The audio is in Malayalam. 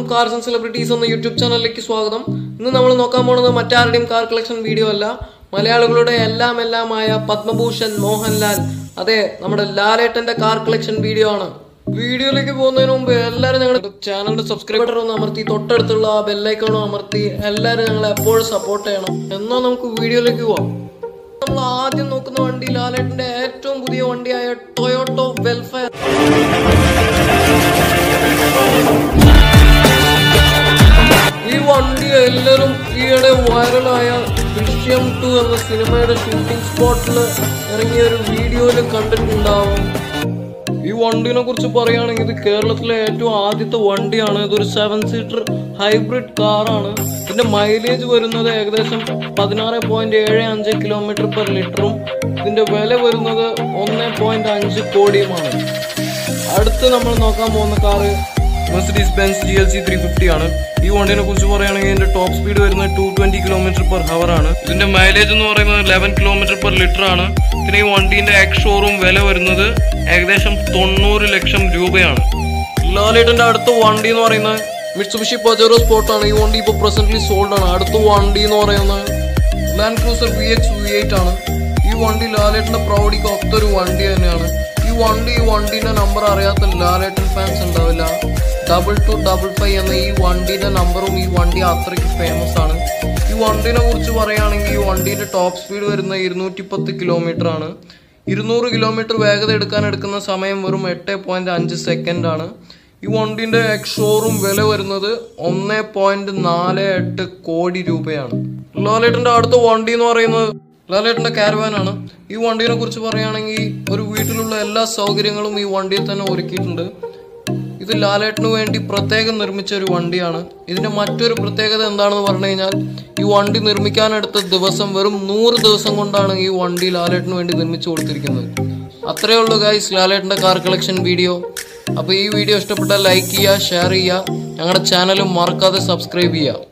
കാർസ് ആൻഡ് സെലിബ്രിറ്റീസ് എന്ന യൂട്യൂബ് ചാനലിലേക്ക് സ്വാഗതം ഇന്ന് നമ്മൾ നോക്കാൻ പോകുന്നത് മറ്റാരുടെയും കാർ കളക്ഷൻ വീഡിയോ അല്ല മലയാളികളുടെ എല്ലാം എല്ലാമായ പത്മഭൂഷൺ മോഹൻലാൽ അതെ നമ്മുടെ ലാലേട്ടന്റെ കാർ കളക്ഷൻ വീഡിയോ ആണ് വീഡിയോയിലേക്ക് പോകുന്നതിന് മുമ്പ് എല്ലാവരും ഞങ്ങളുടെ ചാനലിന്റെ സബ്സ്ക്രൈബ് ബട്ടൺ ഒന്ന് അമർത്തി തൊട്ടടുത്തുള്ള ആ ബെല്ലൈക്കണും അമർത്തി എല്ലാവരും ഞങ്ങളെ എപ്പോഴും സപ്പോർട്ട് ചെയ്യണം എന്നാൽ നമുക്ക് വീഡിയോയിലേക്ക് പോവാം നമ്മൾ ആദ്യം നോക്കുന്ന വണ്ടി ലാലേട്ടന്റെ ഏറ്റവും പുതിയ വണ്ടിയായ ടൊയോട്ടോ വെൽഫെയർ ഈ വണ്ടി എല്ലാവരും ഈയിടെ വൈറലായ ദൃശ്യം ടു എന്ന സിനിമയുടെ ഷൂട്ടിംഗ് സ്പോട്ടിൽ ഇറങ്ങിയ ഒരു വീഡിയോയിൽ കണ്ടിട്ടുണ്ടാവും ഈ വണ്ടിനെ കുറിച്ച് പറയുകയാണെങ്കിൽ ഇത് കേരളത്തിലെ ഏറ്റവും ആദ്യത്തെ വണ്ടിയാണ് ഇതൊരു സെവൻ സീറ്റർ ഹൈബ്രിഡ് കാറാണ് ഇതിന്റെ മൈലേജ് വരുന്നത് ഏകദേശം പതിനാറ് പോയിന്റ് ഏഴ് അഞ്ച് കിലോമീറ്റർ പെർ ലിറ്ററും ഇതിന്റെ വില വരുന്നത് ഒന്ന് പോയിന്റ് അഞ്ച് കോടിയുമാണ് അടുത്ത് നമ്മൾ നോക്കാൻ പോകുന്ന car Mercedes Benz G L C three fifty ആണ് ഈ വണ്ടിനെ കുറിച്ച് പറയുകയാണെങ്കിൽ ഇതിന്റെ ടോപ്പ് സ്പീഡ് വരുന്നത് two twenty kilometre per hour ആണ് ഇതിന്റെ മൈലേജ് എന്ന് പറയുന്നത് ലെവൻ കിലോമീറ്റർ പെർ ലിറ്റർ ആണ് പിന്നെ ഈ വണ്ടീന്റെ എക്സ് ഷോറൂം വില വരുന്നത് ഏകദേശം തൊണ്ണൂറ് ലക്ഷം രൂപയാണ് ലാലേട്ടന്റെ അടുത്ത വണ്ടി എന്ന് പറയുന്നത് മിറ്റ്സുബിഷി പജറോ സ്പോർട്ട് ആണ് ഈ വണ്ടി ഇപ്പോൾ പ്രസന്റ്ലി സോൾഡ് ആണ് അടുത്ത വണ്ടി എന്ന് പറയുന്നത് Land Cruiser V X V eight ആണ് ഈ വണ്ടി ലാലേട്ടന്റെ പ്രൗഢിക്ക് ഒത്തൊരു വണ്ടി തന്നെയാണ് ഈ വണ്ടി ഈ വണ്ടീന്റെ നമ്പർ അറിയാത്ത ലാലേട്ടൻ ഫാൻസ് ഉണ്ടാവില്ല ഡബിൾ ടു ഡബിൾ ഫൈവ് എന്ന ഈ വണ്ടീന്റെ നമ്പറും ഈ വണ്ടി അത്രയ്ക്ക് ഫേമസ് ആണ് ഈ വണ്ടീനെ കുറിച്ച് പറയുകയാണെങ്കിൽ ഈ വണ്ടീന്റെ ടോപ്പ് സ്പീഡ് വരുന്നത് ഇരുന്നൂറ്റി പത്ത് കിലോമീറ്റർ ആണ് ഇരുന്നൂറ് കിലോമീറ്റർ വേഗത എടുക്കാൻ എടുക്കുന്ന സമയം വെറും എട്ട് പോയിന്റ് അഞ്ച് സെക്കൻഡ് ആണ് ഈ വണ്ടീന്റെ എക്സ്ഷോറും വില വരുന്നത് ഒന്ന് പോയിന്റ് നാല് എട്ട് കോടി രൂപയാണ് ലാലേട്ടന്റെ അടുത്ത വണ്ടി എന്ന് പറയുന്നത് ലാലേട്ടന്റെ കാരവാൻ ആണ് ഈ വണ്ടീനെ കുറിച്ച് പറയുകയാണെങ്കിൽ ഒരു വീട്ടിലുള്ള എല്ലാ സൗകര്യങ്ങളും ഈ വണ്ടിയിൽ തന്നെ ഒരുക്കിയിട്ടുണ്ട് ഇത് ലാലേട്ടന് വേണ്ടി പ്രത്യേകം നിർമ്മിച്ച ഒരു വണ്ടിയാണ് ഇതിന്റെ മറ്റൊരു പ്രത്യേകത എന്താണെന്ന് പറഞ്ഞു കഴിഞ്ഞാൽ ഈ വണ്ടി നിർമ്മിക്കാനെടുത്ത ദിവസം വെറും നൂറ് ദിവസം കൊണ്ടാണ് ഈ വണ്ടി ലാലേട്ടന് വേണ്ടി നിർമ്മിച്ചു കൊടുത്തിരിക്കുന്നത് അത്രയേ ഉള്ളൂ ഗൈസ് ലാലേട്ടൻ്റെ കാർ കളക്ഷൻ വീഡിയോ അപ്പോൾ ഈ വീഡിയോ ഇഷ്ടപ്പെട്ടാൽ ലൈക്ക് ചെയ്യുക ഷെയർ ചെയ്യുക ഞങ്ങളുടെ ചാനലും മറക്കാതെ സബ്സ്ക്രൈബ് ചെയ്യുക